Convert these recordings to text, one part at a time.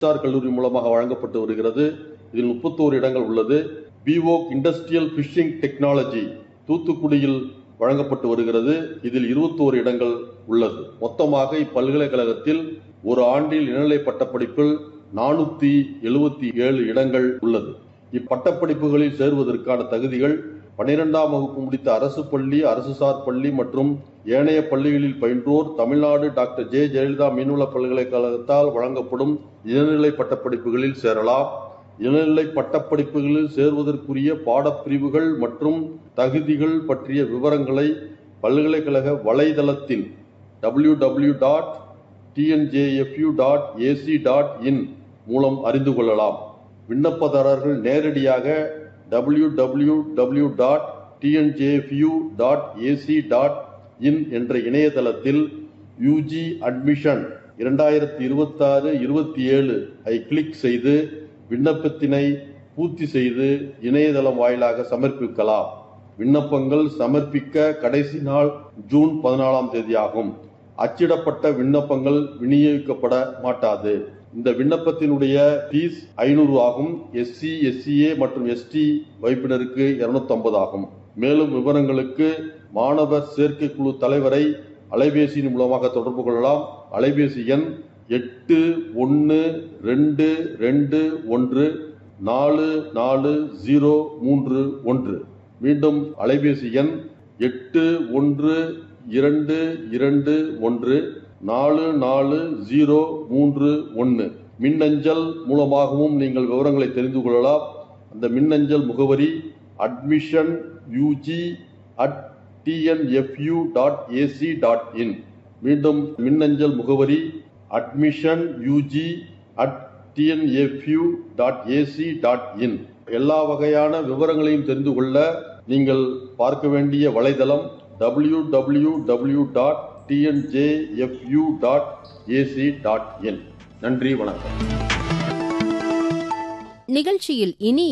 Star கல்லூரி மூலமாக வழங்கப்பட்டு வருகிறது இதில் முப்பத்தோரு இடங்கள் உள்ளது பிஓக் இண்டஸ்ட்ரியல் ஃபிஷிங் டெக்னாலஜி தூத்துக்குடியில் வழங்கப்பட்டு வருகிறது இதில் இருபத்தோரு இடங்கள் உள்ளது மொத்தமாக இப்பல்கலைக்கழகத்தில் ஒரு ஆண்டில் இளநிலை பட்டப்படிப்பில் நானூத்தி எழுபத்தி ஏழு இடங்கள் உள்ளது இப்பட்டப்படிப்புகளில் சேருவதற்கான தகுதிகள் பனிரெண்டாம் வகுப்பு முடித்த அரசு பள்ளி அரசு சார் பள்ளி மற்றும் ஏனைய பள்ளிகளில் பயின்றோர் தமிழ்நாடு டாக்டர் ஜே ஜெயலலிதா மீன்வள பல்கலைக்கழகத்தால் வழங்கப்படும் இளநிலை பட்டப்படிப்புகளில் சேரலாம் இளநிலை பட்டப்படிப்புகளில் சேர்வதற்குரிய பாடப்பிரிவுகள் மற்றும் தகுதிகள் பற்றிய விவரங்களை பல்கலைக்கழக வலைதளத்தில் W W dot TNJFU dot AC dot in மூலம் அறிந்து கொள்ளலாம் விண்ணப்பதாரர்கள் நேரடியாக W W W dot TNJFU dot AC dot in என்ற இணையதளத்தில் யூஜி அட்மிஷன் இரண்டாயிரத்தி இருபத்தாறு இருபத்தி ஏழு ஐ கிளிக் செய்து விண்ணப்பத்தினை பூர்த்தி செய்து இணையதளம் வாயிலாக சமர்ப்பிக்கலாம் விண்ணப்பங்கள் சமர்ப்பிக்க கடைசி நாள் ஜூன் பதினாலாம் தேதி ஆகும் அச்சிடப்பட்ட விண்ணப்பங்கள் விநியோகிக்கப்பட மாட்டாது இந்த விண்ணப்பத்தினுடைய ஃபீஸ் ஐநூறு ஆகும் எஸ்சி எஸ்சிஏ மற்றும் எஸ்டி வைப்பினருக்கு இருநூத்தி ஆகும் மேலும் விவரங்களுக்கு மாணவர் சேர்க்கை குழு தலைவரை அலைபேசியின் மூலமாக தொடர்பு கொள்ளலாம் அலைபேசி எண் எட்டு ஒன்று ரெண்டு ரெண்டு ஒன்று நாலு நாலு ஜீரோ மூன்று ஒன்று மீண்டும் அலைபேசி எண் எட்டு ஒன்று இரண்டு இரண்டு ஒன்று நாலு நாலு ஜீரோ மூன்று ஒன்று மின்னஞ்சல் மூலமாகவும் நீங்கள் விவரங்களை தெரிந்து கொள்ளலாம் அந்த மின்னஞ்சல் முகவரி admission UG at TNFU dot AC dot in மீண்டும் மின்னஞ்சல் முகவரி admission UG at TNFU dot AC dot in எல்லா வகையான விவரங்களையும் தெரிந்து கொள்ள நீங்கள் பார்க்க வேண்டிய வலைதளம் W W W dot TNJFU dot AC dot in நன்றி வணக்கம் நிகழ்ச்சியில் இனி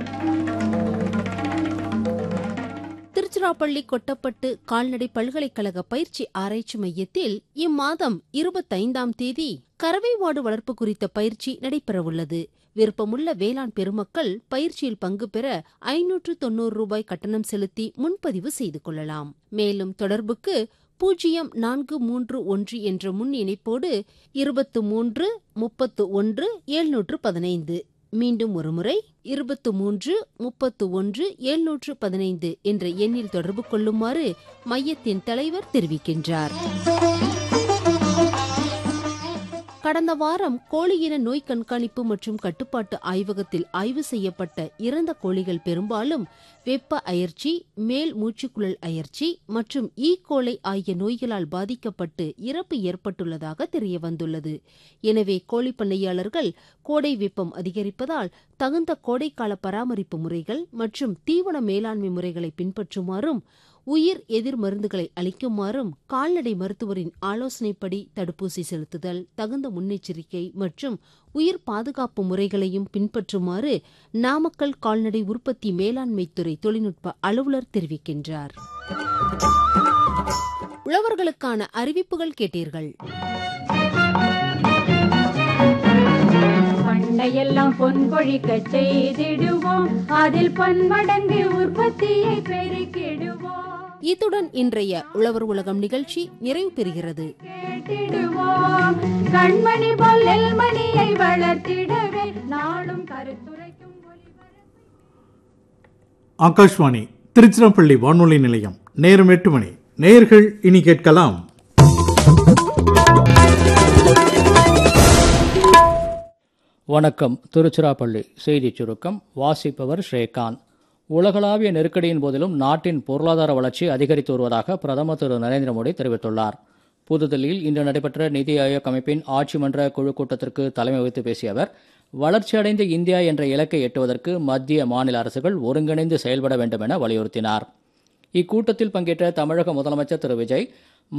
திருச்சிராப்பள்ளி கொட்டப்பட்டு கால்நடை பல்கலைக்கழக பயிற்சி ஆராய்ச்சி மையத்தில் இம்மாதம் இருபத்தைந்தாம் தேதி கறவை மாடு வளர்ப்பு குறித்த பயிற்சி நடைபெறவுள்ளது விருப்பமுள்ள வேளாண் பெருமக்கள் பயிற்சியில் பங்கு பெற ஐநூற்று தொன்னூறு ரூபாய் கட்டணம் செலுத்தி முன்பதிவு செய்து கொள்ளலாம் மேலும் தொடர்புக்கு பூஜ்ஜியம் நான்கு மூன்று ஒன்று என்ற முன் இணைப்போடு இருபத்து மூன்று முப்பத்து ஒன்று எழுநூற்று பதினைந்து மீண்டும் ஒருமுறை இருபத்து மூன்று முப்பத்து ஒன்று எழுநூற்று பதினைந்து என்ற எண்ணில் தொடர்பு கொள்ளுமாறு மையத்தின் தலைவர் தெரிவிக்கின்றார் கடந்த வாரம் கோழியின நோய் கண்காணிப்பு மற்றும் கட்டுப்பாட்டு ஆய்வகத்தில் ஆய்வு செய்யப்பட்ட இறந்த கோழிகள் பெரும்பாலும் வெப்ப அயற்சி மேல் மூச்சுக்குழல் அயற்சி மற்றும் ஈ கோலை ஆகிய நோய்களால் பாதிக்கப்பட்டு இறப்பு ஏற்பட்டுள்ளதாக தெரியவந்துள்ளது எனவே கோழி பண்ணையாளர்கள் கோடை வெப்பம் அதிகரிப்பதால் தகுந்த கோடைக்கால பராமரிப்பு முறைகள் மற்றும் தீவன மேலாண்மை முறைகளை பின்பற்றுமாறும் உயிர் எதிர் மருந்துகளை அளிக்குமாறும் கால்நடை மருத்துவரின் ஆலோசனைப்படி தடுப்பூசி செலுத்துதல் தகுந்த முன்னெச்சரிக்கை மற்றும் உயிர் பாதுகாப்பு முறைகளையும் பின்பற்றுமாறு நாமக்கல் கால்நடை உற்பத்தி மேலாண்மைத்துறை தொழில்நுட்ப அலுவலர் தெரிவிக்கின்றார் உழவர்களுக்கான அறிவிப்புகள் கேட்டீர்கள் பண்டையெல்லாம் பொன் கொழிக்க செய்திடுவோம் அதில் பன்மடங்கு உற்பத்தியை பெருக்கிடுவோம் இத்துடன் இன்றைய உழவர் உலகம் நிகழ்ச்சி நிறைவு பெறுகிறது கேட்டிடுவோம் கண்மணி போல் நெல்மணியை வளர்த்திடவே நாளும் கருத்துரைக்கும் ஒளிபரப்பு. ஆகாஷ்வாணி திருச்சிராப்பள்ளி வானொலி நிலையம் நேரம் எட்டு மணி நேயர்கள் இனி கேட்கலாம் வணக்கம் திருச்சிராப்பள்ளி செய்திச் சுருக்கம் வாசிப்பவர் ஸ்ரீகாந்த் உலகளாவிய நெருக்கடியின் போதிலும் நாட்டின் பொருளாதார வளர்ச்சி அதிகரித்து வருவதாக பிரதமர் திரு நரேந்திர மோடி தெரிவித்துள்ளார் புதுதில்லியில் இன்று நடைபெற்ற நிதி ஆயோக் அமைப்பின் ஆட்சி மன்ற குழு கூட்டத்திற்கு தலைமை வகித்து பேசிய அவர் வளர்ச்சியடைந்த இந்தியா என்ற இலக்கை எட்டுவதற்கு மத்திய மாநில அரசுகள் ஒருங்கிணைந்து செயல்பட வேண்டும் என வலியுறுத்தினார் இக்கூட்டத்தில் பங்கேற்ற தமிழக முதலமைச்சர் திரு விஜய்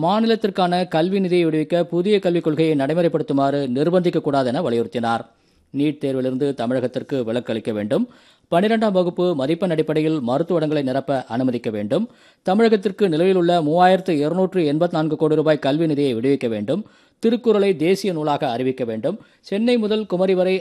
மாநிலத்திற்கான கல்வி நிதியை விடுவிக்க புதிய கல்விக் கொள்கையை நடைமுறைப்படுத்துமாறு நிர்பந்திக்கக்கூடாது என வலியுறுத்தினார் நீட் தேர்விலிருந்து தமிழகத்திற்கு விலக்கு அளிக்க வேண்டும் பனிரெண்டாம் வகுப்பு மதிப்பெண் அடிப்படையில் மருத்துவ இடங்களை நிரப்ப அனுமதிக்க வேண்டும் தமிழகத்திற்கு நிலுவையில் உள்ள மூவாயிரத்து இருநூற்று எண்பத்தி நான்கு கோடி ரூபாய் கல்வி நிதியை விடுவிக்க வேண்டும் திருக்குறளை தேசிய நூலாக அறிவிக்க வேண்டும் சென்னை முதல் குமரி வரை